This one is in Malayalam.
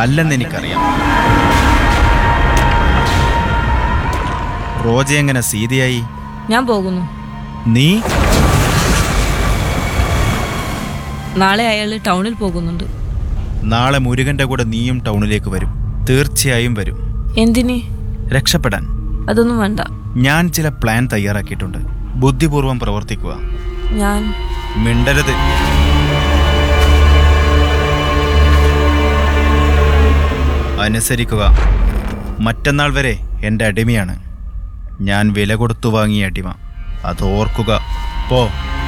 അല്ലെന്ന് എനിക്കറിയാം റോജ എങ്ങനെ സീതയായി ഞാൻ പോകുന്നു നീ നാളെ അയാൾ ടൗണിൽ പോകുന്നുണ്ട് നാളെ മുരുകന്റെ കൂടെ നീയും ടൗണിലേക്ക് വരും തീർച്ചയായും വരും എന്തിന് രക്ഷപ്പെടാൻ അതൊന്നും വേണ്ട ഞാൻ ചില പ്ലാൻ തയ്യാറാക്കിയിട്ടുണ്ട് ബുദ്ധിപൂർവം പ്രവർത്തിക്കുക ഞാൻ മിണ്ടരുത് അനുസരിക്കുക മറ്റന്നാൾ വരെ എൻ്റെ അടിമയാണ് ഞാൻ വില കൊടുത്തു വാങ്ങിയ അടിമ അത് ഓർക്കുക പോ